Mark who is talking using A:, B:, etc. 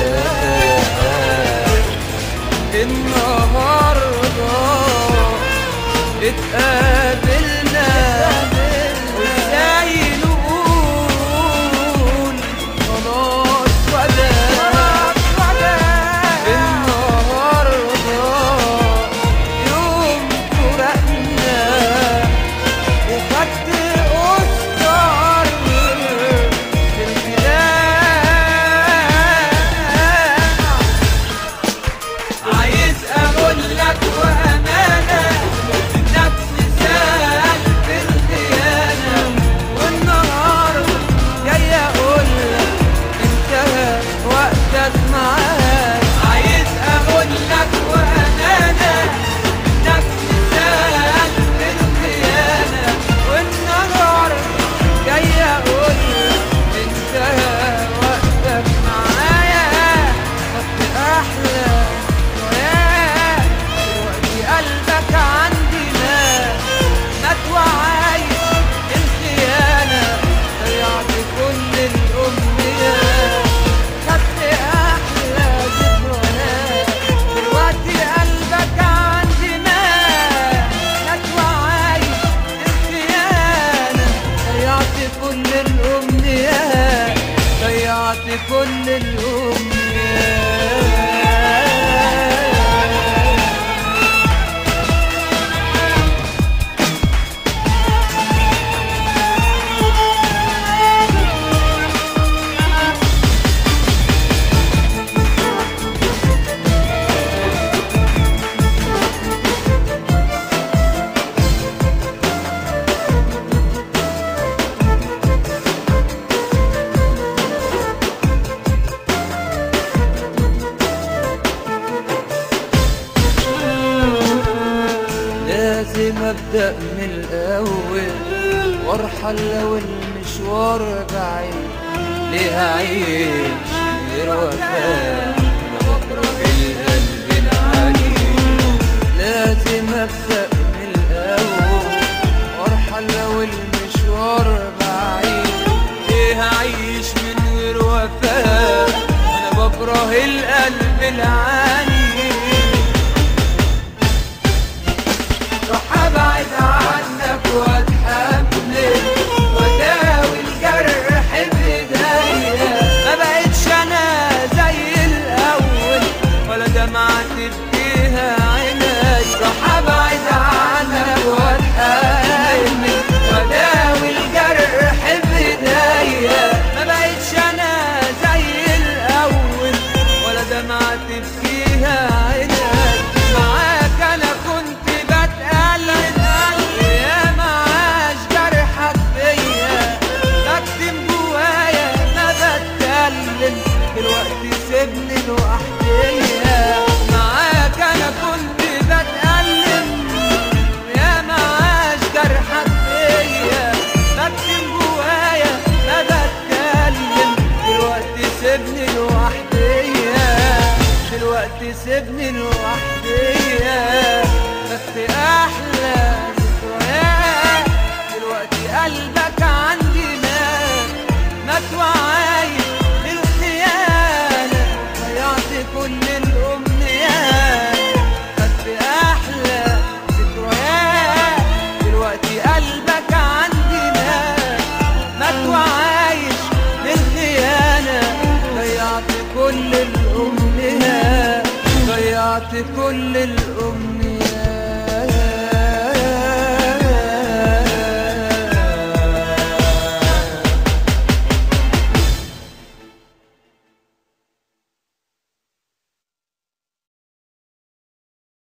A: النهارده اتقابلنا وازاي نقول خلاص ولا النهارده يوم فرقنا وخدت أوسكار للفداء عايز اقول لك وامانه انك مثال في الخيانه والنهارده جاي اقول لك انتهى وقتك معاك عايز اقول لك وامانه انك مثال في الخيانه والنهارده جاي اقول لك انتهى وقتك معايا خدت احلى ذكريات دلوقتي قلبك عندي مات مات وعايش الخيانة ضيعت كل الأمنيات خدت أحلى ذكريات دلوقتي قلبك عندي مات مات وعايش الخيانة ضيعت كل الأمنيات ضيعت كل الأمنيات لازم ابدا من الاول وارحل لو المشوار بعيد ليه اعيش غير وفاء انا بكره القلب العنيد لازم ابدا من الاول وارحل لو المشوار بعيد ليه اعيش من غير وفاء انا بكره القلب العنيد راح ابعد عنك واتحمل واداوي الجرح بايديا ما بقتش انا زي الاول ولا دمعة تبكيها عيني راح ابعد عنك واتحمل واداوي الجرح بايديا ما بقتش انا زي الاول ولا دمعة تبكيها عيني معاك انا كنت بتقلب يا معاش جرحك فيا بكتم جوايا ما بتكلم دلوقتي سيبني لوحدي معاك انا كنت بتألم يا معاش جرحك فيا بكتم جوايا ما بتكلم دلوقتي سيبني لوحدي دلوقتي سيبني لوحدي بس احلى ذكريات دلوقتي قلبك عندي مات مات وعايش للخيانة ضيعت كل الأمنيات بس احلى ذكريات دلوقتي قلبك عندي مات مات وعايش للخيانة ضيعت كل الأمنيات ضيعت كل الأمنيات